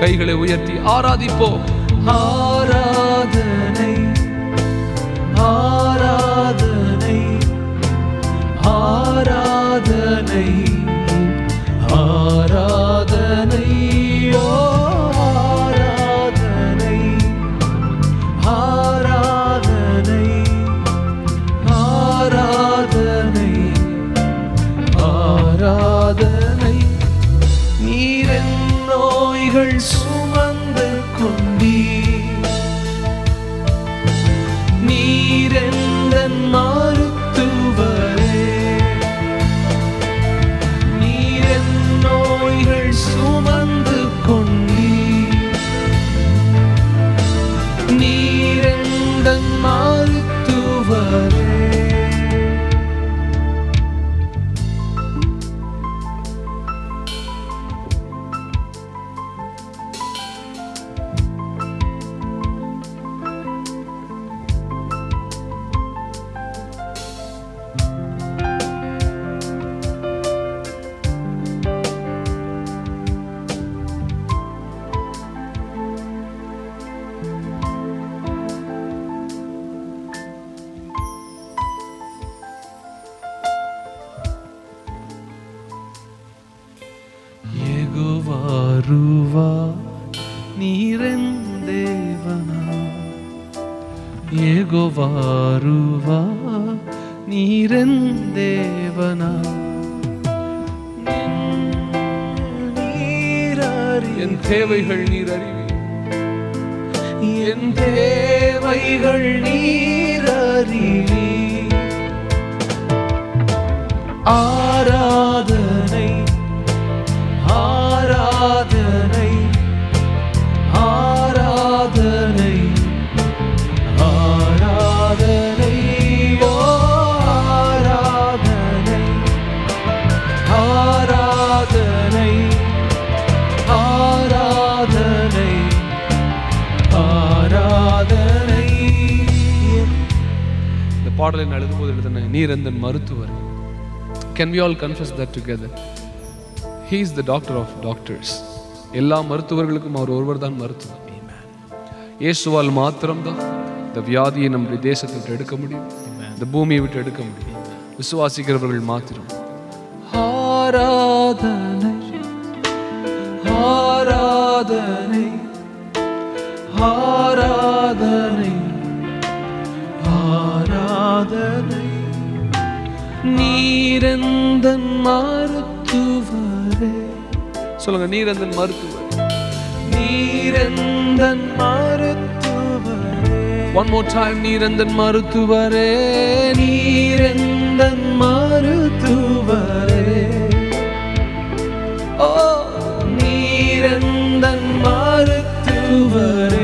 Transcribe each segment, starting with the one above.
கைகளை உயர்த்தி ஆராதிப்போம் ஆராதனை ஆராதனை ஆராதனை ஆராதனை ஓ ஆராதனை ஆராதனை ஆராதனை ஆராதனை நீரென் நோய்கள் சுமந்து கொண்டீர் நீரெந்தன் மருத்துவரே நீரென் நோய்கள் சுமந்து கொண்டீர் நீரெந்தன் மருத்துவரே ಯೆಗೋವಾರುವ ನೀರೆಂದೇವನ ಯೆಗೋವಾರುವ ನೀರೆಂದೇವನ ನೀರರಿ என் தேவைகள் நீர் அறிவி என் தேவைகள் நீரறிவி ஆராதனை ஆராதனை ஆராதனை ஆராதனை ஓ ஆராதனை ஆராதனை ஆராதனை ஆராதனை இந்த பாடலை நான் எழுதும்போது எழுதின நீர் எந்தன் மருத்துவர் can we all confuse that together he is the doctor of doctors எல்லா மருத்துவர்களுக்கும் அவர் ஒருவர் தான் மருத்துவர் இயேசுவால் மாத்திரம்தான் இந்த வியாதியை நம்முடைய தேசத்தை விட்டு எடுக்க முடியும் இந்த பூமியை விட்டு எடுக்க முடியும் விசுவாசிக்கிறவர்கள் மாத்திரம் ஆராதனை ஆராதனை ஆராதனை ஆராதனை நீரெந்தன் மருத்துவரே சொல்லுங்க நீர் எந்தன் மருத்துவர் நீரெந்தன் மருத்துவரே ஒன் மோர் டைம் நீர் எந்தன் மருத்துவரே நீரெந்தன் மருத்துவரே ஓ நீரெந்தன் மருத்துவரே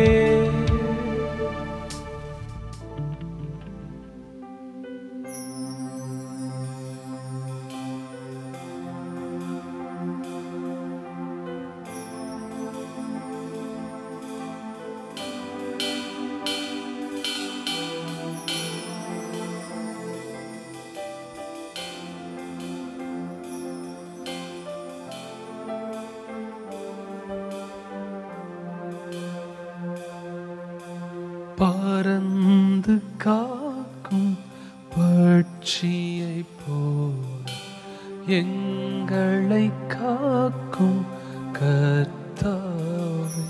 பறந்து காக்கும் பட்சியை போல் எங்களை காக்கும் கர்த்தாவே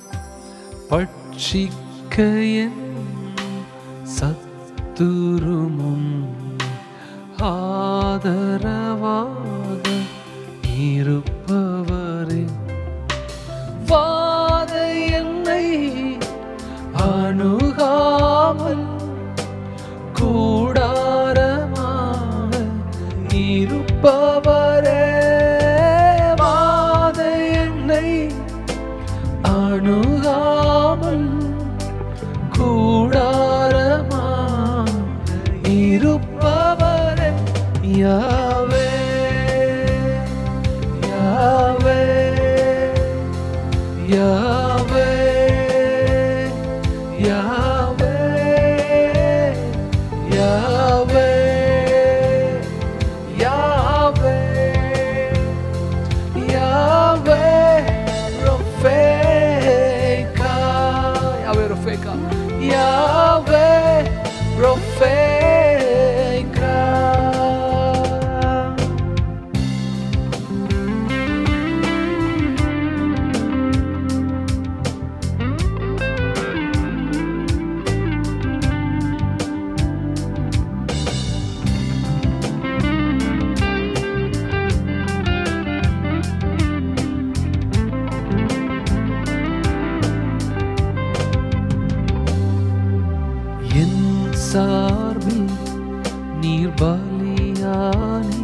பட்சிக்க என் சத்துருமும் ஆதரவாக இருப்பவரே வாத என்னை அணுகாமல் கூடாரமாக இருப்பவரே வாத என்னை அணுகாமல் கூடாரமாக இருப்பவரே யாவே யாவே யாவே யாவே யாவே யாவே யாவே ரொஃபே சார்பில் நீர் பலியானி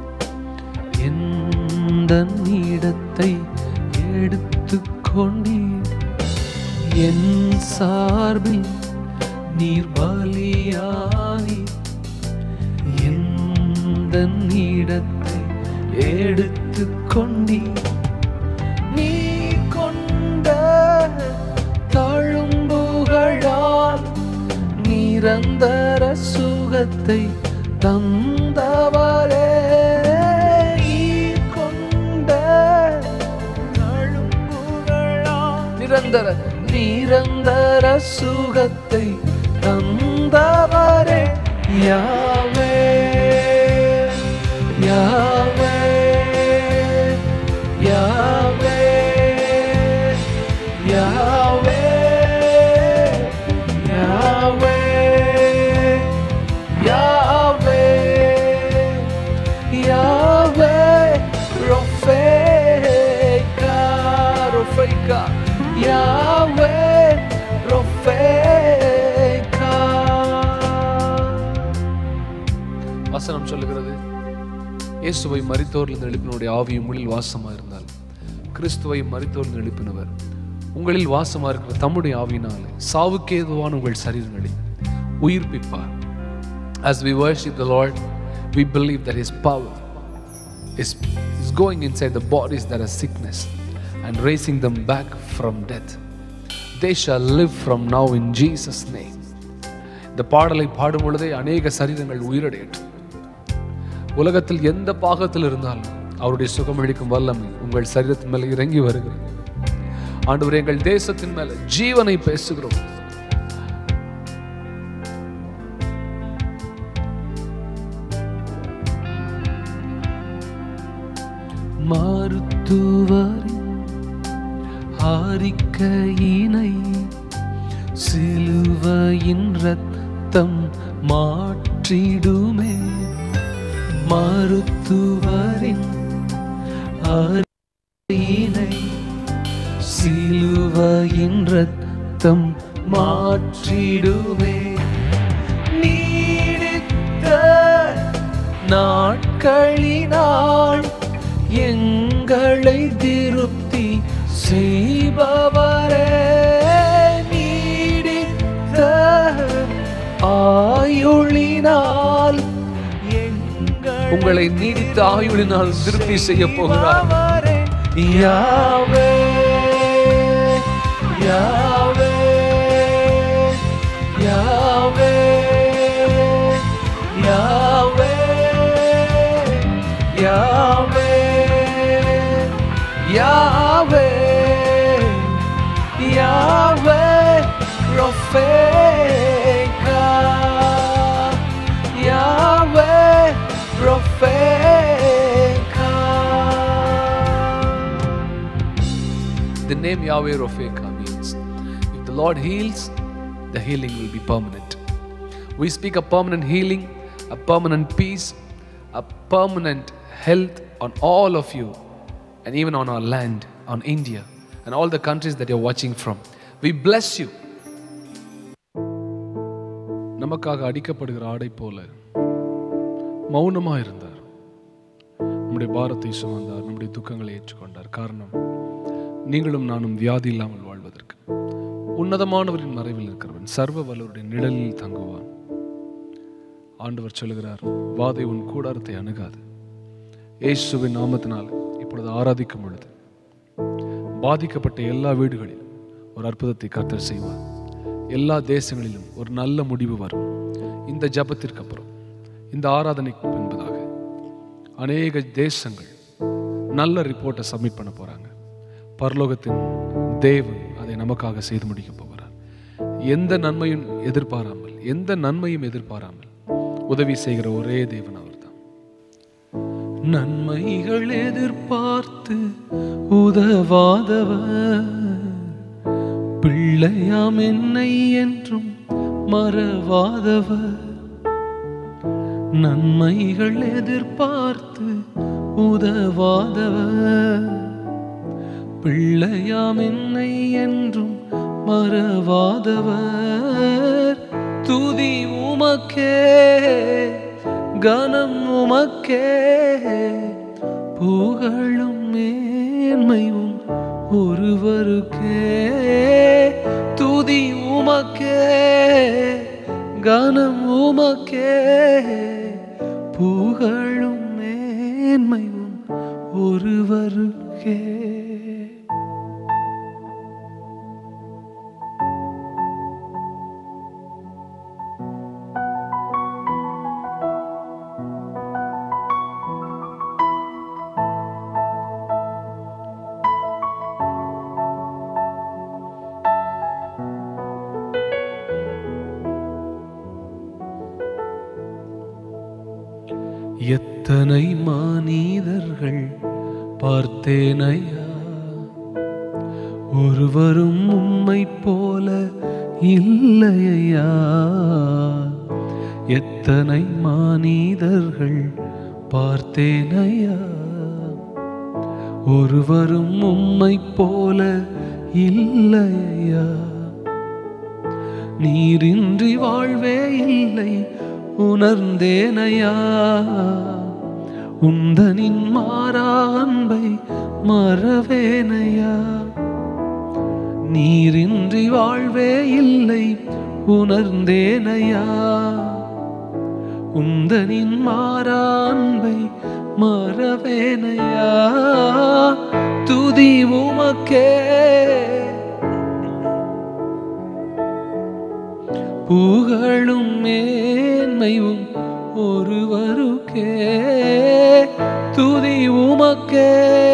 எந்த இடத்தை எடுத்துக்கொண்டீர் என் சார்பில் நீர் பலியானி எந்த இடத்தை எடுத்துக்கொண்டீர் நீ கொண்ட தழும்புகளால் நிரந்தர சுகத்தை தந்தவரே நீ கொண்ட தழும்புகளால் நிரந்தர நிரந்தர சுகத்தை தந்தவரே யாவே யாவே யாவே யாவே யாவே யாவே யாவே ரொஃபேக்கா ரொஃபேக்கா யாவே ரொஃபேக்கா வசனம் சொல்லுகிறது இயேசுவை மரித்தோரிலிருந்து எழுப்பினுடைய ஆவியும் உங்களில் வாசமா இருந்தால் கிறிஸ்துவை மரித்தோரிலிருந்து எழுப்பினவர் உங்களில் வாசமா இருக்கிற தம்முடைய ஆவியினாலே சாவுக்கு ஏதுவான உங்கள் சரீரங்களை உயிர்ப்பிப்பார் as we worship the Lord we believe that his power is, is going inside the bodies that are sickness and raising them back from death they shall live from now in Jesus name இந்த பாடலை பாடும் பொழுதே அநேக சரீரங்கள் உயிரடையட்டும் உலகத்தில் எந்த பாகத்தில் இருந்தாலும் அவருடைய சுகமளிக்கும் வல்லமை உங்கள் சரீரத்தின் மேலே இறங்கி வருகிறது ஆண்டவரே எங்கள் தேசத்தின் மேல ஜீவனை பேசுகிறோம் மருத்துவரின் ஆரிக்கையினை சிலுவையின் ரத்தம் மாற்றிடுமே மருத்துவரின் அறியினை சிலுவையின் ரத்தம் மாற்றிடுமே நீடித்த நாட்களினால் எங்களை திருப்தி செய்பவரே நீடித்த ஆயுளினால் உங்களை நீடித்த ஆயுளினால் திருப்தி செய்ய போகிறார் யாவே யாவே யாவே யாவே யாவே யாவே யாவே Rofeka Yahweh Rofeka The name Yahweh Rofeka means if the Lord heals, the healing will be permanent. We speak a permanent healing, a permanent peace, a permanent health on all of you, and even on our land, on India, and all the countries that you're watching from. We bless you. நமக்காக அடிக்கப்படுகிற ஆடை போல மௌனமா இருந்தார் நம்முடைய பாரத்தை சுமந்தார் நம்முடைய துக்கங்களை ஏற்றுக்கொண்டார் காரணம் நீங்களும் நானும் வியாதி இல்லாமல் வாழ்வதற்கு உன்னதமானவரின் மறைவில் இருக்கிறவன் சர்வ வல்லவருடைய நிழலில் தங்குவான் ஆண்டவர் சொல்லுகிறார் வாதை உன் கூடாரத்தை அணுகாது இயேசுவின் நாமத்தினால் இப்பொழுது ஆராதிக்கும் பொழுது பாதிக்கப்பட்ட எல்லா வீடுகளிலும் ஒரு அற்புதத்தை கர்த்தர் செய்வார் எல்லா தேசங்களிலும் ஒரு நல்ல முடிவு வரும் இந்த ஜபத்திற்கு அப்புறம் இந்த ஆராதனைக்கு பின்பதாக அநேக தேசங்கள் நல்ல ரிப்போர்ட்டை சப்மிட் பண்ண போறாங்க பரலோகத்தின் தேவன் அதை நமக்காக செய்து முடிக்க போகிறார் எந்த நன்மையும் எதிர்பாராமல் எந்த நன்மையும் எதிர்பாராமல் உதவி செய்கிற ஒரே தேவன் அவர்தான் நன்மைகள் எதிர்பார்த்து உதவாதவர் பிள்ளையாம் என்னை என்றும் மறவாதவர் நன்மைகள் எதிர்பார்த்து உதவாதவர் பிள்ளையாம் என்னை என்றும் மறவாதவர் துதி உமக்கே கனம் உமக்கே புகழும் மேன்மையும் ஒருவருக்கே துதி உமக்கே கனம் உமக்கே புகழும் மேன்மையும் ஒருவருக்கே எத்தனை மானிதர்கள் பார்த்தேனையா ஒருவரும் உம்மை போல இல்லையா எத்தனை மானிதர்கள் பார்த்தேனையா ஒருவரும் உம்மை போல இல்லையா நீரின்றி வாழ்வே இல்லை உணர்ந்தேனையா உந்தனின் மாறா அன்பை மறவேனையா நீரின்றி வாழ்வே இல்லை உணர்ந்தேனையா உந்தனின் மாறா அன்பை மறவேனையா துதி உமக்கே புகழும் மேன்மையும் ஒருவருக்கே துதி உமக்கே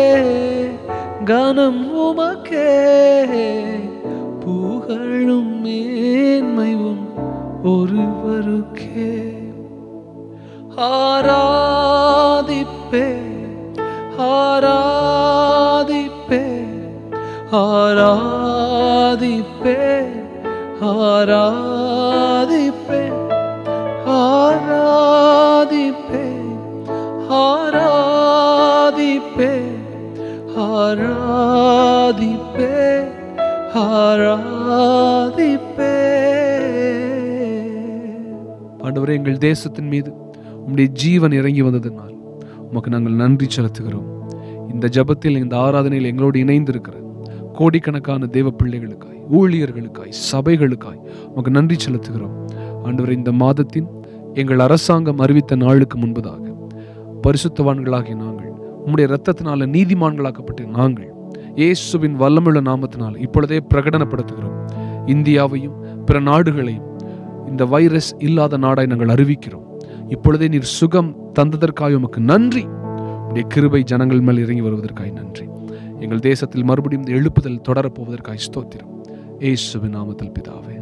கனம் உமக்கே புகழும் மேன்மையும் ஒருவருக்கே ஆராதிப்பே ஆராதிப்பே ஆராதிப்பே ஆராதிப்பே ஆராதிப்பே ஆராதிப்பே ஆராதிப்பே ஆராதிப்பே ஆண்டவரே எங்கள் தேசத்தின் மீது உம்முடைய ஜீவன் இறங்கி வந்ததனால் உமக்கு நாங்கள் நன்றி செலுத்துகிறோம் இந்த ஜபத்தில் இந்த ஆராதனையில் எங்களோடு இணைந்திருக்கிற கோடிக்கணக்கான தேவ பிள்ளைகளுக்காய் ஊழியர்களுக்காய் சபைகளுக்காய் உமக்கு நன்றி செலுத்துகிறோம் ஆண்டவரே இந்த மாதத்தின் எங்கள் அரசாங்கம் அறிவித்த நாளுக்கு முன்பதாக பரிசுத்தவான்களாகிய நாங்கள் உம்முடைய இரத்தத்தினால நீதிமான்களாக்கப்பட்ட நாங்கள் இயேசுவின் வல்லமுள்ள நாமத்தினால் இப்பொழுதே பிரகடனப்படுத்துகிறோம் இந்தியாவையும் பிற நாடுகளையும் இந்த வைரஸ் இல்லாத நாடாய் நாங்கள் அறிவிக்கிறோம் இப்பொழுதே நீர் சுகம் தந்ததற்காக உமக்கு நன்றி உடைய கிருபை ஜனங்கள் மேல் இறங்கி வருவதற்காய் நன்றி எங்கள் தேசத்தில் மறுபடியும் இந்த எழுப்புதல் தொடரப்போவதற்காய் ஸ்தோத்திரம் ஏசுவின் நாமத்தில் பிதாவே